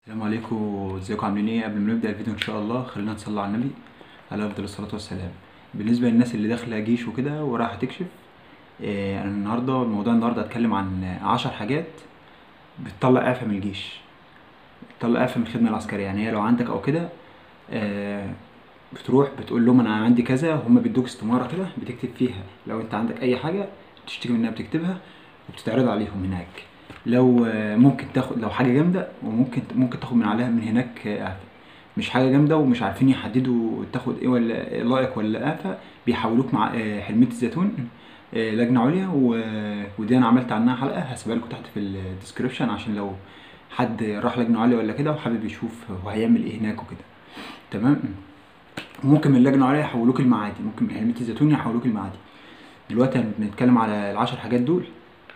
السلام عليكم ازيكم عاملين ايه قبل ما نبدا الفيديو ان شاء الله خلينا نصلي على النبي عليه افضل الصلاه والسلام بالنسبه للناس اللي داخله جيش وكده ورايحه تكشف آه، انا النهارده الموضوع النهارده هتكلم عن عشر حاجات بتطلع اعفاء من الجيش بتطلع اعفاء من الخدمه العسكريه يعني هي لو عندك او كده آه، بتروح بتقول لهم انا عندي كذا هم بيدوك استماره كده بتكتب فيها لو انت عندك اي حاجه تشتكي منها بتكتبها وبتتعرض عليهم هناك لو آه، ممكن تاخد لو حاجه جامده وممكن ممكن تاخد من عليها من هناك آه، اعفاء مش حاجه جامده ومش عارفين يحددوا تاخد ايه ولا لائق ولا اعفاء بيحولوك مع آه، حلميه الزيتون آه، لجنه عليا و- ودي انا عملت عنها حلقه هسيبها لكم تحت في الديسكربشن عشان لو حد راح لجنه عليا ولا كده وحابب يشوف هو هيعمل ايه هناك وكده تمام ممكن من اللجنه عليا يحولوك المعادي ممكن من حلميه الزيتون يحولوك المعادي دلوقتي هنتكلم على العشر حاجات دول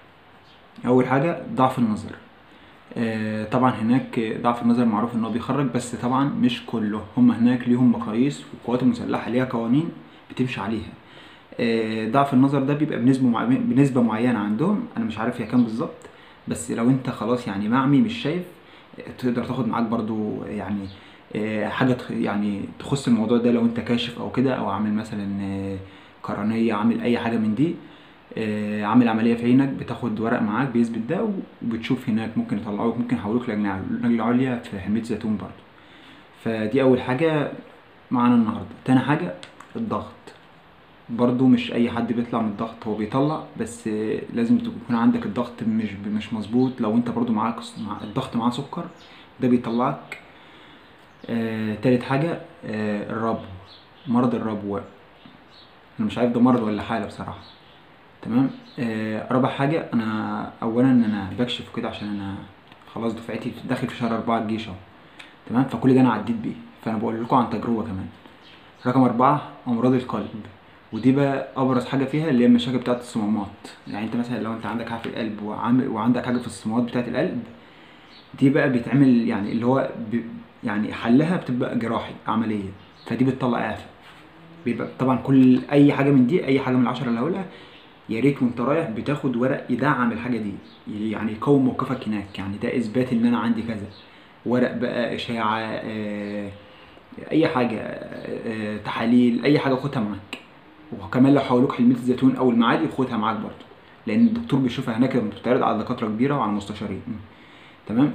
اول حاجه ضعف النظر آه، طبعا هناك ضعف النظر معروف ان هو بيخرج بس طبعا مش كله هم هناك ليهم مقاييس والقوات المسلحه ليها قوانين بتمشي عليها آه، ضعف النظر ده بيبقى بنسبه مع... بنسبه معينه عندهم انا مش عارف هي كام بالظبط بس لو انت خلاص يعني معمي مش شايف آه، تقدر تاخد معاك برضو يعني آه، حاجه تخ- يعني تخص الموضوع ده لو انت كاشف او كده او عامل مثلا آه، قرنيه عامل اي حاجه من دي آه، عامل عمليه في عينك بتاخد ورق معاك بيثبت ده وبتشوف هناك ممكن يطلعوك ممكن يحولوك لجنه لجنه عليا في حميه زيتون برضه فدي اول حاجه معانا النهارده تاني حاجه الضغط برضو مش اي حد بيطلع من الضغط هو بيطلع بس آه، لازم يكون عندك الضغط مش مش مظبوط لو انت برضو معاك مع الضغط معاه سكر ده بيطلعك آه، تالت حاجه آه، الربو مرض الربو انا مش عارف ده مرض ولا حاله بصراحه تمام آه رابع حاجة أنا أولا أنا بكشف كده عشان أنا خلاص دفعتي داخل في شهر أربعة الجيش أهو تمام فكل ده أنا عديت بيه فأنا بقول لكم عن تجربة كمان رقم أربعة أمراض القلب ودي بقى أبرز حاجة فيها اللي هي المشاكل بتاعة الصمامات يعني أنت مثلا لو أنت عندك حاجة في القلب وعامل وعندك حاجة في الصمامات بتاعة القلب دي بقى بيتعمل يعني اللي هو ب... يعني حلها بتبقى جراحي عملية فدي بتطلع إعفاء بيبقى طبعا كل أي حاجة من دي أي حاجة من العشرة اللي هقولها يا ريت وانت رايح بتاخد ورق يدعم الحاجه دي يعني يقوم موقفك هناك يعني ده اثبات ان انا عندي كذا ورق بقى اشاعه آه، اي حاجه آه، تحاليل اي حاجه خدها معاك وكمان لو حولوك حلميه الزيتون او المعادي خدها معاك برضه لان الدكتور بيشوفها هناك لما بتتعرض على دكاتره كبيره وعلى مستشارين تمام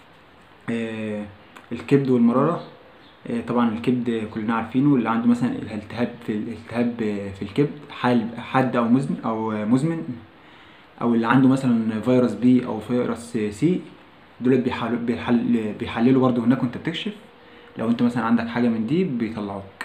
آه، الكبد والمراره آه، طبعا الكبد كلنا عارفينه اللي عنده مثلا الالتهاب في الالتهاب في الكبد حال حاد او مزمن او مزمن او اللي عنده مثلا فيروس بي او فيروس سي دول بيحللوا بيحل بيحللوا برضه هناك وانت بتكشف لو انت مثلا عندك حاجه من دي بيطلعوك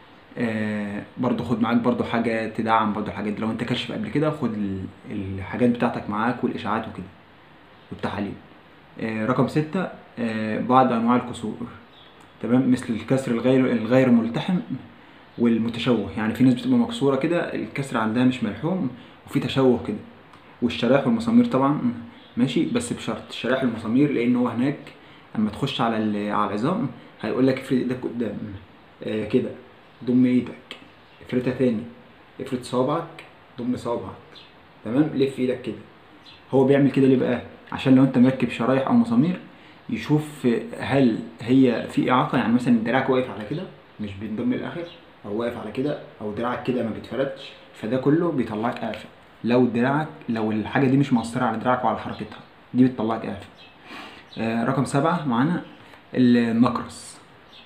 آه برضه خد معاك برضه حاجه تدعم برضه الحاجات دي لو انت كاشف قبل كده خد ال- الحاجات بتاعتك معاك والاشاعات وكده والتحاليل آه رقم ستة آه بعض انواع الكسور تمام مثل الكسر الغير الغير ملتحم والمتشوه يعني في ناس بتبقى مكسوره كده الكسر عندها مش ملحوم وفي تشوه كده والشرايح والمسامير طبعا ماشي بس بشرط الشرايح والمسامير لان هو هناك اما تخش على ال- على العظام هيقول لك افرد ايدك قدام آه كده ضم ايدك افردها تاني افرد صوابعك ضم صوابعك تمام لف ايدك كده هو بيعمل كده ليه بقى عشان لو انت مركب شرايح او مسامير يشوف هل هي في اعاقه يعني مثلا دراعك واقف على كده مش بينضم للاخر او واقف على كده او دراعك كده ما بيتفردش فده كله بيطلعك اعفاء لو دراعك لو الحاجه دي مش مؤثره على دراعك وعلى حركتها دي بتطلعك اعفاء آه رقم سبعة معانا النقرس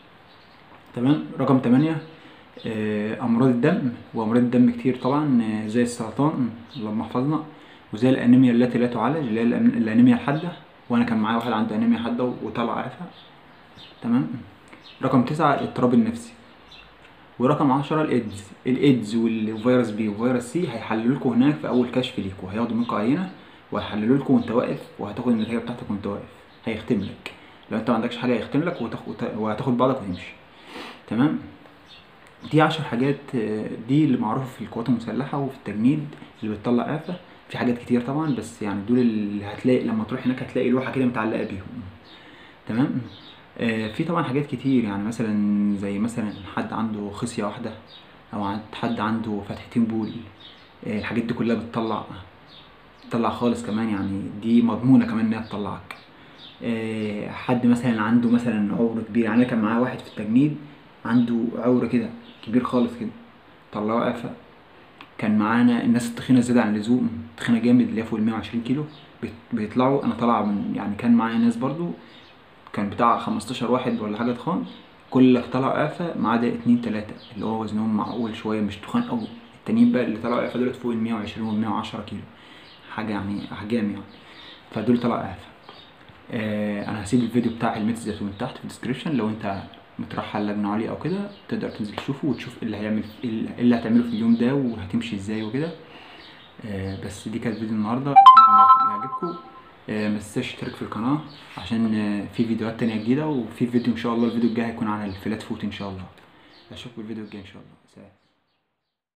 تمام رقم تمانية آه امراض الدم وامراض الدم كتير طبعا آه زي السرطان اللهم احفظنا وزي الانيميا التي لا تعالج اللي هي الأن- الانيميا الحاده وانا كان معايا واحد عنده انيميا حاده وطلع عارفها تمام رقم تسعة الاضطراب النفسي ورقم عشرة الايدز الايدز والفيروس بي وفيروس سي هيحللوا لكم هناك في اول كشف ليكوا هياخدوا منكم عينه وهيحللوا لكم وانت واقف وهتاخد النتيجه بتاعتك وانت واقف هيختم لك لو انت ما عندكش حاجه هيختم لك وتاخد وهتاخد بعضك وتمشي تمام دي عشر حاجات آه، دي اللي معروفة في القوات المسلحة وفي التجنيد اللي بتطلع إعفاء في حاجات كتير طبعا بس يعني دول اللي هتلاقي لما تروح هناك هتلاقي لوحة كده متعلقة بيهم تمام آه في طبعا حاجات كتير يعني مثلا زي مثلا حد عنده خصية واحدة أو عند حد عنده فتحتين بول آه الحاجات دي كلها بتطلع بتطلع خالص كمان يعني دي مضمونة كمان إنها تطلعك آه، حد مثلا عنده مثلا عور كبير يعني انا كان معايا واحد في التجنيد عنده عور كده كبير خالص كده طلعه قفا كان معانا الناس التخينه زياده عن اللزوم تخينه جامد اللي هي فوق ال 120 كيلو بيت- بيطلعوا انا طالع من يعني كان معايا ناس برضو كان بتاع 15 واحد ولا حاجه تخان كل طلع قافة ما عدا اتنين تلاتة اللي هو وزنهم معقول شوية مش تخان أوي التانيين بقى اللي طلعوا قافة دولت فوق ال 120 وال 110 كيلو حاجة يعني أحجام يعني فدول طلعوا قافة آه أنا هسيب الفيديو بتاع علمية الزيتون تحت في الديسكريبشن لو أنت مترحل لجنة عليه أو كده تقدر تنزل تشوفه وتشوف إيه اللي هيعمل إيه اللي هتعمله في اليوم ده وهتمشي إزاي وكده آه بس دي كانت فيديو النهاردة أتمنى يعجبكم آه ما تنساش تشترك في القناة عشان آه في فيديوهات تانية جديدة وفي فيديو إن شاء الله الفيديو الجاي هيكون عن الفلات فوت إن شاء الله أشوفكم الفيديو الجاي إن شاء الله سلام